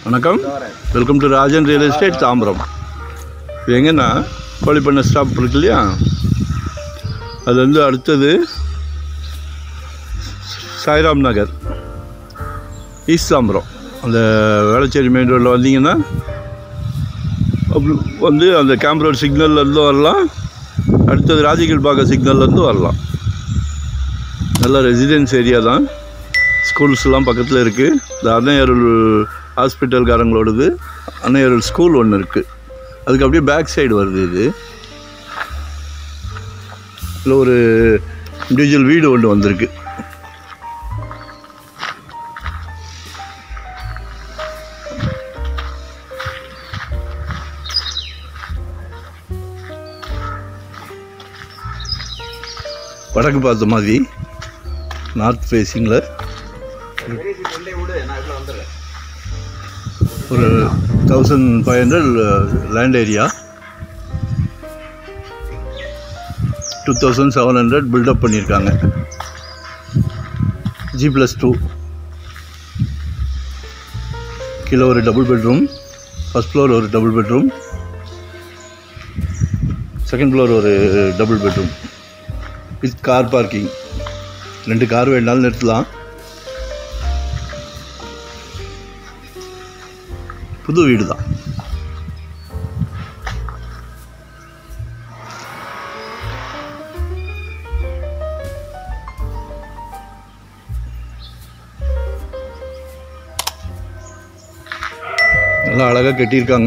வணக்கம் welcome to Rajan real estate Tambaram இது எங்கன்னா கோழிப்பண்ணை ஸ்டாப் இருக்கு இல்லையா அது வந்து அடுத்தது சாய்ராம் நகர் ஈஸ்ட் தாம்பரம் அந்த வேளச்சேரி மெயின் ரோட்டில் வந்தீங்கன்னா அப்படி வந்து அந்த கேம்ப் ரோட் சிக்னல்லேருந்து வரலாம் அடுத்தது ராஜகில் பாக்க சிக்னல்லேருந்து வரலாம் நல்ல ரெசிடென்ஸ் ஏரியா தான் ஸ்கூல்ஸ்லாம் பக்கத்தில் இருக்குது இந்த அன்னையருள் ஹாஸ்பிட்டல்காரங்களோடது அன்னையருள் ஸ்கூல் ஒன்று இருக்குது அதுக்கு அப்படியே பேக் சைடு வருது இது இதில் ஒரு இண்டிவிஜுவல் வீடு ஒன்று வந்திருக்கு வடக்கு பார்த்த மாதிரி நார்த் ஃபேஸிங்கில் ஒரு thousand five hundred land area two thousand seven hundred built up பண்ணியிருக்காங்க ஜி ப்ளஸ் டூ கீழே ஒரு டபுள் பெட்ரூம் ஃபஸ்ட் ஃப்ளோர் ஒரு டபுள் பெட்ரூம் செகண்ட் ஃப்ளோர் ஒரு double bedroom with car parking ரெண்டு கார் வேணாலும் நிறுத்தலாம் புது வீடு தான் நல்லா அழகாக கட்டியிருக்காங்க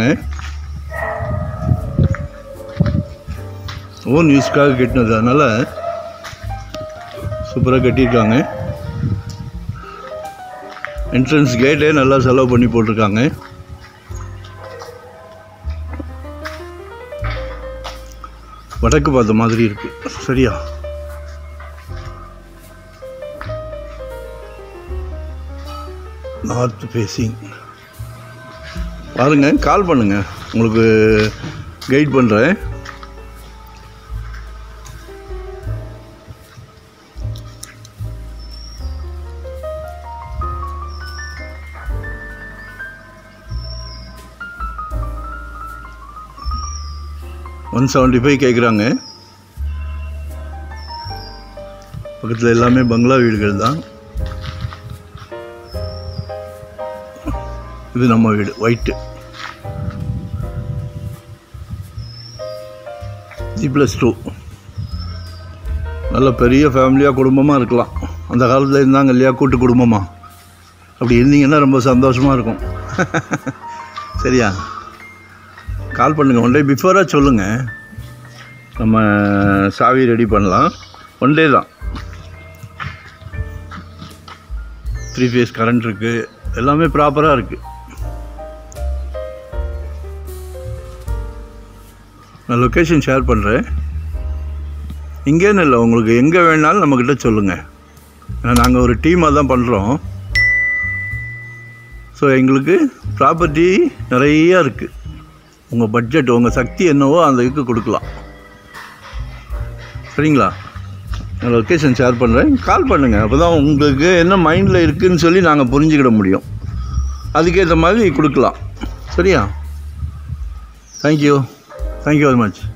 ஓன் யூஸ்க்காக கட்டினது அதனால் சூப்பராக கட்டியிருக்காங்க என்ட்ரன்ஸ் கேட்டே நல்லா செலவு பண்ணி போட்டிருக்காங்க வடக்கு பார்த்த மாதிரி இருக்கு சரியா நார்த் ஃபேஸிங் பாருங்க கால் பண்ணுங்க உங்களுக்கு கைட் பண்ணுறேன் ஒன் செவன்ட்டி ஃபைவ் கேட்குறாங்க பக்கத்தில் எல்லாமே பங்களா வீடுகள் தான் இது நம்ம வீடு ஒயிட்டு ஜி ப்ளஸ் டூ நல்ல பெரிய ஃபேமிலியாக குடும்பமாக இருக்கலாம் அந்த காலத்தில் இருந்தாங்க இல்லையா கூட்டு குடும்பமாக அப்படி இருந்தீங்கன்னா ரொம்ப சந்தோஷமாக இருக்கும் சரியா கால் பண்ணுங்கள் ஒன் டே பிஃபோராக சொல்லுங்கள் நம்ம சாவி ரெடி பண்ணலாம் ஒன் டே தான் த்ரீ ஃபேஸ் கரண்ட் இருக்குது எல்லாமே ப்ராப்பராக இருக்குது நான் லொக்கேஷன் ஷேர் பண்ணுறேன் இங்கேன்னு இல்லை உங்களுக்கு எங்கே வேணாலும் நம்மக்கிட்ட சொல்லுங்கள் ஏன்னா நாங்கள் ஒரு டீமாக தான் பண்ணுறோம் ஸோ எங்களுக்கு ப்ராப்பர்ட்டி நிறையா இருக்குது உங்கள் பட்ஜெட் உங்கள் சக்தி என்னவோ அந்த இதுக்கு கொடுக்கலாம் சரிங்களா நான் லொக்கேஷன் ஷேர் பண்ணுறேன் கால் பண்ணுங்கள் அப்போ தான் உங்களுக்கு என்ன மைண்டில் இருக்குதுன்னு சொல்லி நாங்கள் புரிஞ்சுக்கிட முடியும் அதுக்கேற்ற மாதிரி கொடுக்கலாம் சரியா தேங்க்யூ தேங்க்யூ வெரி மச்